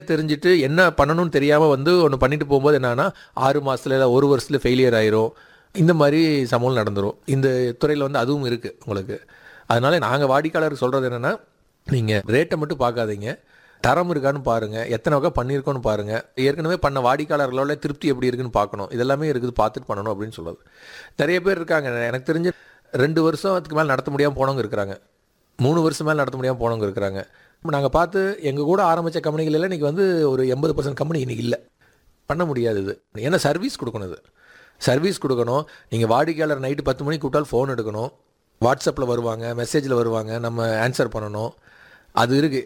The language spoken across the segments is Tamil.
தெரிஞ்சுட்டு என்ன பண்ணணும்னு தெரியாமல் வந்து ஒன்று பண்ணிட்டு போகும்போது என்னன்னா ஆறு மாதத்துல இல்லை ஒரு வருஷத்தில் ஃபெயிலியர் ஆயிரும் இந்த மாதிரி சம்பவம் நடந்துரும் இந்த துறையில் வந்து அதுவும் இருக்குது உங்களுக்கு அதனால நாங்கள் வாடிக்கையாளர் சொல்கிறது என்னென்னா நீங்கள் ரேட்டை மட்டும் பார்க்காதீங்க தரம் இருக்கான்னு பாருங்கள் எத்தனை வகை பண்ணியிருக்கோன்னு பாருங்கள் ஏற்கனவே பண்ண வாடிக்கையாளர்களோட திருப்தி எப்படி இருக்குன்னு பார்க்கணும் இதெல்லாமே இருக்குது பார்த்துட்டு பண்ணணும் அப்படின்னு சொல்லுது நிறைய பேர் இருக்காங்க எனக்கு தெரிஞ்சு ரெண்டு வருஷத்துக்கு மேலே நடத்த முடியாமல் போனவங்க இருக்கிறாங்க மூணு வருஷம் மேலே நடத்த முடியாமல் போனவங்க இருக்கிறாங்க நாங்கள் பார்த்து எங்கள் கூட ஆரம்பித்த கம்பெனிகள் எல்லாம் இன்றைக்கி வந்து ஒரு எண்பது பர்சன்ட் கம்பெனி இன்றைக்கி இல்லை பண்ண முடியாது இது ஏன்னா சர்வீஸ் கொடுக்கணும் இது சர்வீஸ் கொடுக்கணும் நீங்கள் வாடிக்கையாளர் நைட்டு பத்து மணிக்கு கூப்பிட்டால் ஃபோன் எடுக்கணும் வாட்ஸ்அப்பில் வருவாங்க மெசேஜில் வருவாங்க நம்ம ஆன்சர் பண்ணணும் அது இருக்குது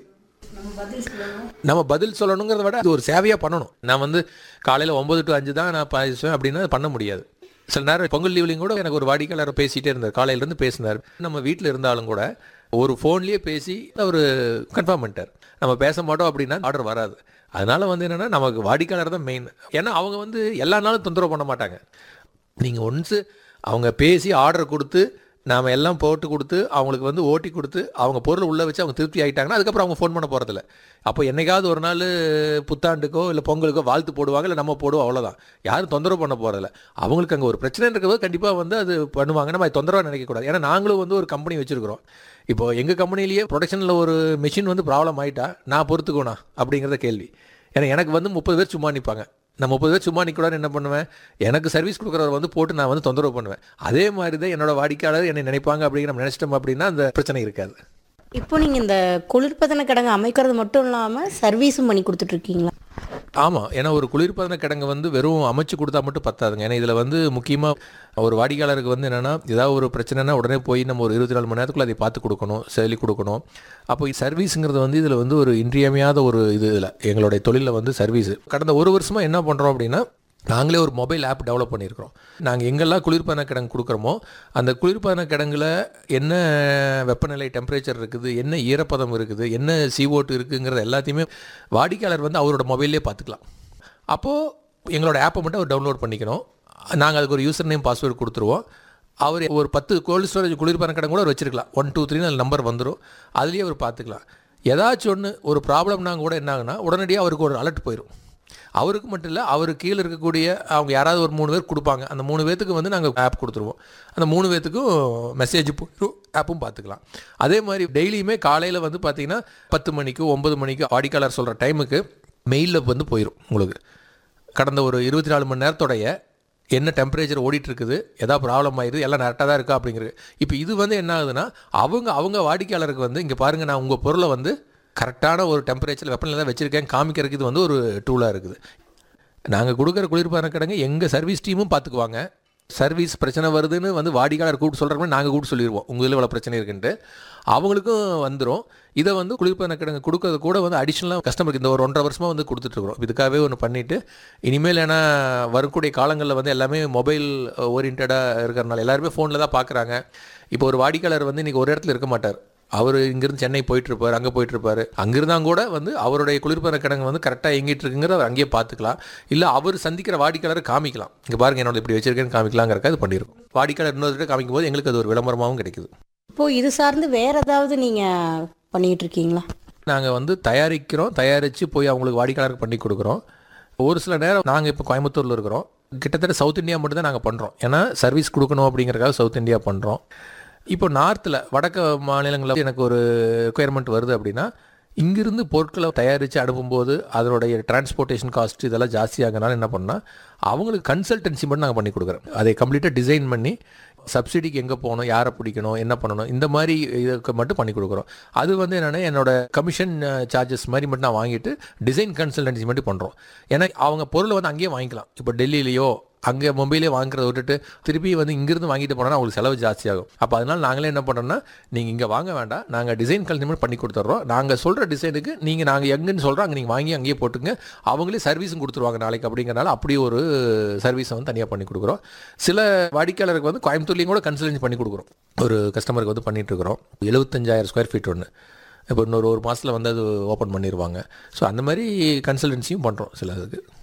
நம்ம பதில் சொல்லணுங்கிறத விட அது ஒரு சேவையாக பண்ணணும் நான் வந்து காலையில் ஒம்பது டு அஞ்சு தான் நான் பேசுவேன் அப்படின்னா அது பண்ண முடியாது சில நேரம் பொங்கல் லீவ்லையும் கூட எனக்கு ஒரு வாடிக்கையாளர் பேசிகிட்டே இருந்தார் காலையிலேருந்து பேசினார் நம்ம வீட்டில் இருந்தாலும் கூட ஒரு ஃபோன்லேயே பேசி அவர் கன்ஃபார்ம் பண்ணிட்டார் நம்ம பேச மாட்டோம் அப்படின்னா ஆர்டர் வராது அதனால வந்து என்னென்னா நமக்கு வாடிக்கையாளர் தான் மெயின் ஏன்னா அவங்க வந்து எல்லா நாளும் தொந்தரவு பண்ண மாட்டாங்க நீங்கள் ஒன்ஸு அவங்க பேசி ஆர்டர் கொடுத்து நாம் எல்லாம் போட்டு கொடுத்து அவங்களுக்கு வந்து ஓட்டி கொடுத்து அவங்க பொருள் உள்ளே வச்சு அவங்க திருப்தி ஆகிட்டாங்கன்னா அதுக்கப்புறம் அவங்க ஃபோன் பண்ண போகிறதில்ல அப்போ என்னைக்காவது ஒரு நாள் புத்தாண்டுக்கோ இல்லை பொங்கலுக்கோ வாழ்த்து போடுவாங்க இல்லை நம்ம போடுவோம் அவ்வளோதான் யாரும் தொந்தரவு பண்ண போகிறதில்ல அவங்களுக்கு அங்கே ஒரு பிரச்சனை இருக்கும்போது கண்டிப்பாக வந்து அது பண்ணுவாங்க நம்ம அது தொந்தரவாக நினைக்கக்கூடாது ஏன்னா நாங்களும் வந்து ஒரு கம்பெனி வச்சுருக்கிறோம் இப்போ எங்கள் கம்பெனிலேயே ப்ரொடக்ஷனில் ஒரு மிஷின் வந்து ப்ராப்ளம் ஆகிட்டா நான் பொறுத்துக்கோண்ணா அப்படிங்கிறத கேள்வி ஏன்னா எனக்கு வந்து முப்பது பேர் சும்மா நிற்பாங்க நான் முப்பது பேர் சும்மா நிற்கக்கூடாது என்ன பண்ணுவேன் எனக்கு சர்வீஸ் கொடுக்குறவர் வந்து போட்டு நான் வந்து தொந்தரவு பண்ணுவேன் அதே மாதிரி தான் என்னோட வாடிக்கையாளர் என்னை நினைப்பாங்க அப்படிங்கிற நம்ம நினச்சிட்டோம் அப்படின்னா அந்த பிரச்சனை இருக்காது இப்போ நீங்கள் இந்த குளிர்பதன கிடங்கு அமைக்கிறது மட்டும் இல்லாமல் சர்வீஸும் பண்ணி கொடுத்துட்ருக்கீங்களா ஆமாம் ஏன்னா ஒரு குளிர்பதன கிடங்கு வந்து வெறும் அமைச்சு கொடுத்தா மட்டும் பத்தாதுங்க ஏன்னா இதில் வந்து முக்கியமாக ஒரு வாடிக்கையாளருக்கு வந்து என்னென்னா ஏதாவது ஒரு பிரச்சனைனா உடனே போய் நம்ம ஒரு இருபத்தி நாலு மணி நேரத்துக்குள்ள அதை பார்த்து கொடுக்கணும் சொல்லி கொடுக்கணும் அப்போ சர்வீஸுங்கிறது வந்து இதில் வந்து ஒரு இன்றியமையாத ஒரு இது இதில் எங்களுடைய தொழிலில் வந்து சர்வீஸ் கடந்த ஒரு வருஷமாக என்ன பண்ணுறோம் அப்படின்னா நாங்களே ஒரு மொபைல் ஆப் டெவலப் பண்ணியிருக்கிறோம் நாங்கள் எங்கெல்லாம் குளிர்பதன கிடங்கு கொடுக்குறோமோ அந்த குளிர்பதன கிடங்குல என்ன வெப்பநிலை டெம்பரேச்சர் இருக்குது என்ன ஈரப்பதம் இருக்குது என்ன CO2 இருக்குங்கிறது எல்லாத்தையுமே வாடிக்கையாளர் வந்து அவரோட மொபைல்லே பார்த்துக்கலாம் அப்போது எங்களோட ஆப்பை மட்டும் அவர் டவுன்லோட் பண்ணிக்கணும் நாங்கள் அதுக்கு ஒரு யூசர் நேம் பாஸ்வேர்டு கொடுத்துருவோம் அவர் ஒரு பத்து கோல்டு ஸ்டோரேஜ் குளிர்பதன கிடங்கு கூட அவர் வச்சிருக்கலாம் ஒன் டூ த்ரீன்னு அந்த நம்பர் வந்துடும் அதுலேயே அவர் பார்த்துக்கலாம் ஏதாச்சும் ஒன்று ஒரு ப்ராப்ளம்னா கூட என்ன ஆகுனா உடனடியாக அவருக்கு ஒரு அலர்ட் போயிடும் அவருக்கு மட்டும் இல்லை அவர் கீழே இருக்கக்கூடிய அவங்க யாராவது ஒரு மூணு பேர் கொடுப்பாங்க அந்த மூணு பேத்துக்கு வந்து நாங்கள் ஆப் கொடுத்துருவோம் அந்த மூணு பேத்துக்கும் மெசேஜ் போயிடும் ஆப்பும் பார்த்துக்கலாம் அதே மாதிரி டெய்லியுமே காலையில் வந்து பார்த்தீங்கன்னா பத்து மணிக்கு ஒன்பது மணிக்கு வாடிக்கையாளர் சொல்கிற டைமுக்கு மெயிலில் வந்து போயிடும் உங்களுக்கு கடந்த ஒரு இருபத்தி நாலு மணி நேரத்தோடைய என்ன டெம்பரேச்சர் ஓடிட்டு இருக்குது எதாவது ப்ராப்ளம் ஆயிடுது எல்லாம் கரெக்டாக தான் இருக்கா அப்படிங்கிறது இப்போ இது வந்து என்ன ஆகுதுன்னா அவங்க அவங்க வாடிக்கையாளருக்கு வந்து இங்கே பாருங்கள் நான் உங்கள் பொருளை வந்து கரெக்டான ஒரு டெம்பரேச்சர் வெப்பநிலை தான் வச்சுருக்கேன் காமிக்கிறதுக்கு இது வந்து ஒரு டூலாக இருக்குது நாங்கள் கொடுக்குற குளிர்பான கிடங்கு எங்கள் சர்வீஸ் டீமும் பார்த்துக்குவாங்க சர்வீஸ் பிரச்சனை வருதுன்னு வந்து வாடிக்கையாளர் கூப்பிட்டு சொல்கிறோம்னா நாங்கள் கூப்பிட்டு சொல்லிடுவோம் உங்கள் இதில் இவ்வளோ பிரச்சனை இருக்குன்ட்டு அவங்களுக்கும் வந்துடும் இதை வந்து குளிர்பான கிடங்கு கொடுக்கறது கூட வந்து அடிஷ்னலாக கஸ்டமருக்கு இந்த ஒரு ஒன்றரை வருஷமாக வந்து கொடுத்துட்ருக்குறோம் இதுக்காகவே ஒன்று பண்ணிவிட்டு இனிமேல் ஏன்னா வரக்கூடிய காலங்களில் வந்து எல்லாமே மொபைல் ஓரியன்டாக இருக்கிறனால எல்லாருமே ஃபோனில் தான் பார்க்குறாங்க இப்போ ஒரு வாடிக்கையாளர் வந்து இன்றைக்கி ஒரு இடத்துல இருக்க மாட்டார் அவர் இங்கேருந்து சென்னை போயிட்டுருப்பார் அங்கே போயிட்டுருப்பாரு அங்கிருந்தாங்க கூட வந்து அவருடைய குளிர்பதன கிடங்கு வந்து கரெக்டாக எங்கிட்டு இருக்குங்கிறத அவர் அங்கேயே பார்த்துக்கலாம் இல்லை அவர் சந்திக்கிற வாடிக்கையாளரை காமிக்கலாம் இங்கே பாருங்க என்னோட இப்படி வச்சிருக்கேன்னு காமிக்கலாங்கிறக்க அது பண்ணியிருக்கும் வாடிக்கையாளர் இன்னொரு காமிக்கும் போது எங்களுக்கு அது ஒரு விளம்பரமாகவும் கிடைக்குது இப்போது இது சார்ந்து வேறு ஏதாவது நீங்கள் பண்ணிக்கிட்டு இருக்கீங்களா நாங்கள் வந்து தயாரிக்கிறோம் தயாரித்து போய் அவங்களுக்கு வாடிக்கையாளருக்கு பண்ணி கொடுக்குறோம் ஒரு சில நேரம் நாங்கள் இப்போ கோயம்புத்தூரில் இருக்கிறோம் கிட்டத்தட்ட சவுத் இந்தியா மட்டும் தான் நாங்கள் பண்ணுறோம் ஏன்னா சர்வீஸ் கொடுக்கணும் அப்படிங்கிறக்காக சவுத் இந்தியா பண்ணுறோம் இப்போ நார்த்தில் வடக்கு மாநிலங்களில் எனக்கு ஒரு ரெக்குயர்மெண்ட் வருது அப்படின்னா இங்கிருந்து பொருட்களை தயாரித்து அனுப்பும்போது அதனுடைய டிரான்ஸ்போர்ட்டேஷன் காஸ்ட் இதெல்லாம் ஜாஸ்தியாகனால என்ன பண்ணால் அவங்களுக்கு கன்சல்டன்சி மட்டும் நாங்கள் பண்ணி கொடுக்குறோம் அதை கம்ப்ளீட்டாக டிசைன் பண்ணி சப்சிடிக்கு எங்கே போகணும் யாரை பிடிக்கணும் என்ன பண்ணணும் இந்த மாதிரி இதுக்கு மட்டும் பண்ணி கொடுக்குறோம் அது வந்து என்னென்னா என்னோட கமிஷன் சார்ஜஸ் மாதிரி மட்டும் நான் வாங்கிட்டு டிசைன் கன்சல்டன்சி மட்டும் பண்ணுறோம் ஏன்னா அவங்க பொருளை வந்து அங்கேயே வாங்கிக்கலாம் இப்போ டெல்லியிலையோ அங்கே மொபைலே வாங்குறத விட்டுட்டு திருப்பி வந்து இங்கிருந்து வாங்கிட்டு போனோம்னா அவங்களுக்கு செலவு ஜாஸ்தியாகும் அப்போ அதனால் நாங்களே என்ன பண்ணுறோம்னா நீங்கள் இங்கே வாங்க வேண்டாம் நாங்கள் டிசைன் கல்வி பண்ணி கொடுத்துட்றோம் நாங்கள் சொல்கிற டிசைனுக்கு நீங்கள் நாங்கள் எங்கன்னு சொல்கிறோம் அங்கே நீங்கள் வாங்கி அங்கேயே போட்டுங்க அவங்களே சர்வீஸும் கொடுத்துருவாங்க நாளைக்கு அப்படிங்கிறனால அப்படி ஒரு சர்வீஸை வந்து தனியாக பண்ணி கொடுக்குறோம் சில வாடிக்கையாளருக்கு வந்து கோயம்புத்தூர்லேயும் கூட கன்சல்டன்சி பண்ணி கொடுக்குறோம் ஒரு கஸ்டமருக்கு வந்து பண்ணிட்டு இருக்கிறோம் எழுபத்தஞ்சாயிரம் ஸ்கொயர் ஃபீட் ஒன்று இப்போ இன்னொரு ஒரு மாதத்தில் வந்து அது ஓப்பன் பண்ணிடுவாங்க ஸோ அந்த மாதிரி கன்சல்டன்சியும் பண்ணுறோம் சில இதுக்கு